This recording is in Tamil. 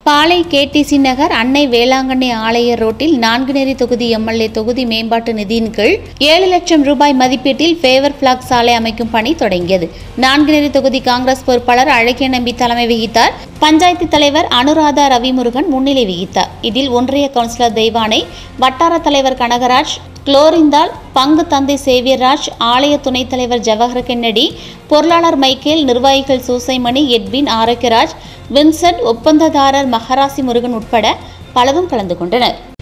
பாளை கேடிசி நகர் அன்னை வேளாங்கண்ணி ஆலய ரோட்டில் நான்குநேரி தொகுதி எம்எல்ஏ தொகுதி மேம்பாட்டு நிதியின் கீழ் ஏழு லட்சம் ரூபாய் மதிப்பீட்டில் ஃபேவர் பிளாக் சாலை அமைக்கும் பணி தொடங்கியது நான்குநேரி தொகுதி காங்கிரஸ் பொறுப்பாளர் அழகிய நம்பி தலைமை வகித்தார் பஞ்சாயத்து தலைவர் அனுராதா ரவிமுருகன் முன்னிலை வகித்தார் இதில் ஒன்றிய கவுன்சிலர் தெய்வானை வட்டார தலைவர் கனகராஜ் குளோரிந்தால் பங்கு தந்தை சேவியர்ராஜ் ஆலய துணைத் தலைவர் ஜவஹர் கென்னடி பொருளாளர் மைக்கேல் நிர்வாகிகள் சூசைமணி எட்வின் ஆரோக்கியராஜ் வின்சென்ட் ஒப்பந்ததாரர் மகராசி முருகன் உட்பட பலரும் கலந்து கொண்டனர்